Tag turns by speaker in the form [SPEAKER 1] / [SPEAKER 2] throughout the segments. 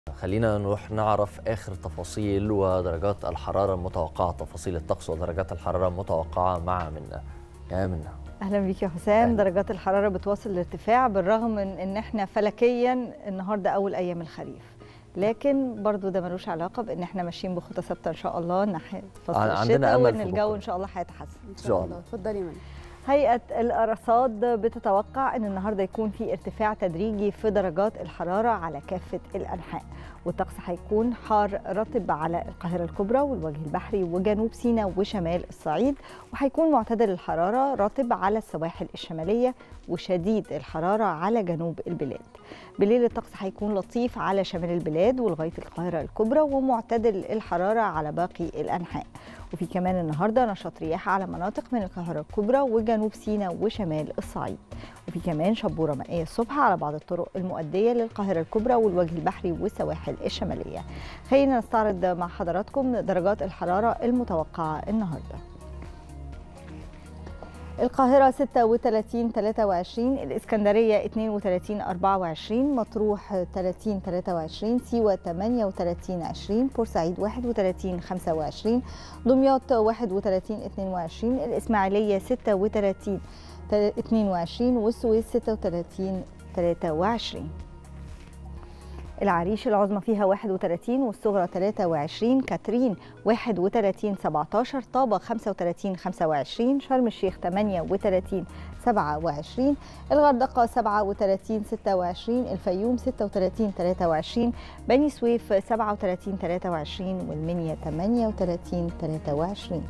[SPEAKER 1] خلينا نروح نعرف آخر تفاصيل ودرجات الحرارة المتوقعة تفاصيل الطقس ودرجات الحرارة المتوقعة مع منا يا منا
[SPEAKER 2] اهلا بيك يا حسام
[SPEAKER 1] أهلا.
[SPEAKER 2] درجات الحراره بتواصل الارتفاع بالرغم من ان احنا فلكيا النهارده اول ايام الخريف لكن برضو ده ملوش علاقه بان احنا ماشيين بخطى ثابته ان شاء الله ناحيه فصل
[SPEAKER 1] عندنا
[SPEAKER 2] الشتاء
[SPEAKER 1] أمل
[SPEAKER 2] وان
[SPEAKER 1] في
[SPEAKER 2] الجو
[SPEAKER 1] بكرة.
[SPEAKER 2] ان شاء الله هيتحسن
[SPEAKER 3] ان
[SPEAKER 1] شاء
[SPEAKER 3] شاء
[SPEAKER 1] الله.
[SPEAKER 3] الله اتفضلي من
[SPEAKER 2] هيئة الأرصاد بتتوقع أن النهاردة يكون في ارتفاع تدريجي في درجات الحرارة على كافة الأنحاء والطقس هيكون حار رطب على القاهرة الكبرى والوجه البحري وجنوب سيناء وشمال الصعيد وهيكون معتدل الحرارة رطب على السواحل الشمالية وشديد الحرارة على جنوب البلاد بالليل الطقس هيكون لطيف على شمال البلاد ولغاية القاهرة الكبرى ومعتدل الحرارة على باقي الأنحاء وفي كمان النهارده نشاط رياح على مناطق من القاهره الكبرى وجنوب سيناء وشمال الصعيد وفي كمان شبوره مائيه الصبح على بعض الطرق المؤديه للقاهره الكبرى والوجه البحري والسواحل الشماليه خلينا نستعرض مع حضراتكم درجات الحراره المتوقعه النهارده القاهرة 36 23 الإسكندرية 32 24 مطروح 30 23 سيوة 38 20 بورسعيد 31 25 دمياط 31 22 الإسماعيلية 36 22 والسويس 36 23 العريش العظمى فيها 31 والصغرى 23 كاترين 31 17 طابة 35 25 شرم الشيخ 38 27 الغردقة 37 26 الفيوم 36 23 بني سويف 37 23 والمنيا 38 23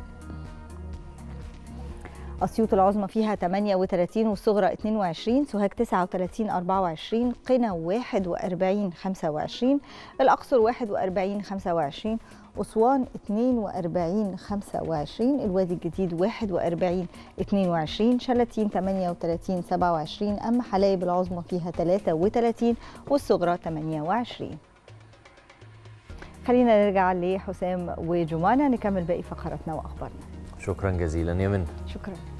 [SPEAKER 2] أسيوط العظمى فيها 38 والصغرى 22 سوهاج 39 24 قنا 41 25 الأقصر 41 25 أسوان 42 25 الوادي الجديد 41 22 شلاتين 38 27 أما حلايب العظمى فيها 33 والصغرى 28 خلينا نرجع لحسام وجمانة نكمل باقي فقراتنا وأخبارنا
[SPEAKER 1] شكرا جزيلا يا منا
[SPEAKER 2] شكرا